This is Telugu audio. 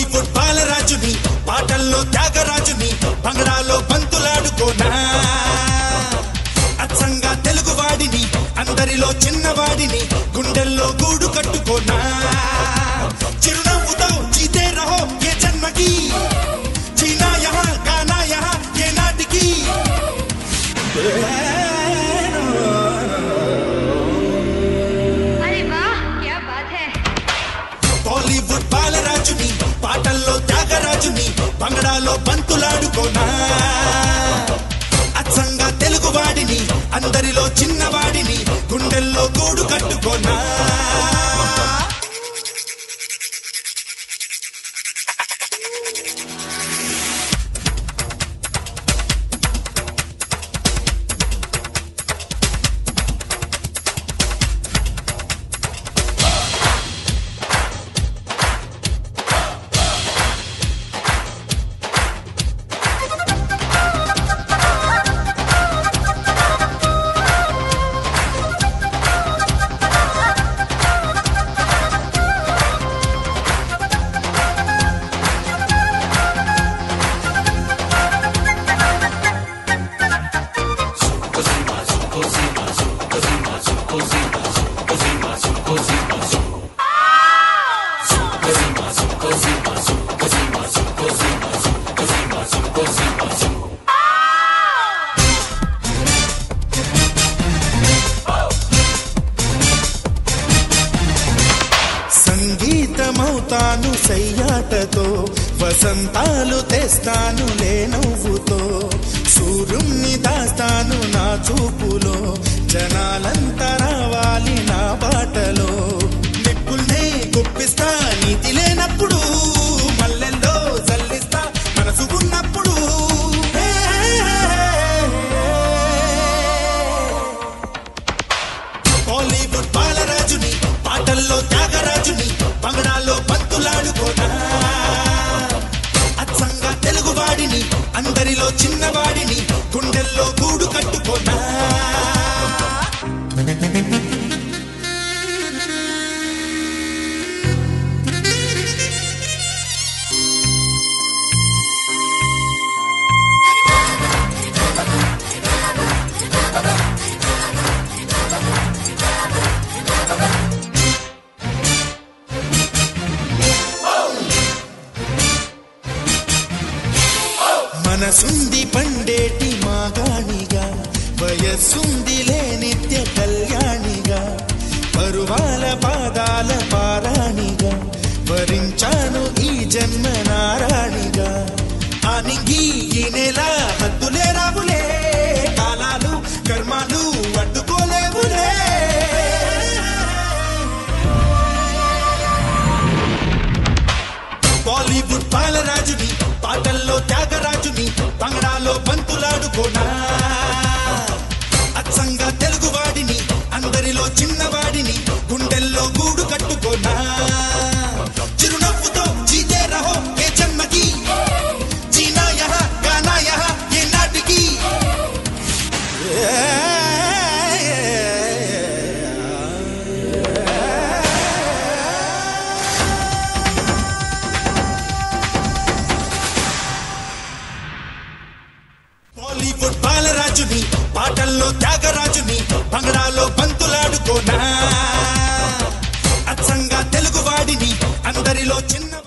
బాలీవుడ్ బాలరాజుని పాటల్లో త్యాగరాజుని బంగళాలో బంతులాడుకోనా అచ్చంగా తెలుగు వాడిని అందరిలో చిన్నవాడిని గుండెల్లో గూడు కట్టుకోనా చిరునవ్వుతో జీతే రహో ఏ జన్మకి జీనా యహా గానా యహా ఏ నాటికి अरे वाह क्या बात है బాలీవుడ్ బాలరాజుని పాటల్లో త్యాగరాజుని బంగళాలో బంతులాడుకోనా అచ్చంగా తెలుగు వాడిని అందరిలో చిన్నవాడిని గుండెల్లో గూడు కట్టుకోనా సంగీతమవుతాను సయ్యాటతో వసంతాలు తెస్తాను లే నవ్వుతో సూర్యుణ్ణి దాస్తాను నా చూపులో జనాలంతా రావాలి నా బాటలో నిప్పుల్నే గుప్పిస్తా నీతి లేనప్పుడు మల్లెల్లో చల్లిస్తా మనసు ఉన్నప్పుడు హే, బాలీవుడ్ బాలరాజుని పాటల్లో త్యాగరాజుని బంగళాలో బంతులాడుకోనా అచ్చంగా తెలుగు వాడిని అందరిలో చిన్నవాడిని గుండెల్లో గూడు కట్టుకోనా మనసుంది పండేటి మాగాణిగా వయస్సుందిలే నిత్య కళ్యాణిగా పరువాల పాదాల పారాణిగా వరించాను ఈ జన్మ నారాణిగా ఆనింగి ఈ నెల హద్దులే రావులే కాలాలు కర్మాలు అడ్డుకోలేవులే బాలీవుడ్ బాలరాజుని పాటల్లో త్యాగరాజుని బంగళాలో బంతులాడుకోనా అచ్చంగా తెలుగు వాడిని అందరిలో చిన్నవాడిని గుండెల్లో గూడు కట్టుకోనా చిరునవ్వుతో జీతే రహో ఏ జన్మకి జీనా యహా గానా యహా ఏ నాటికి బాలీవుడ్ బాలరాజుని పాటల్లో త్యాగరాజుని బంగళాలో బంతులాడుకోనా అచ్చంగా తెలుగు వాడిని అందరిలో చిన్న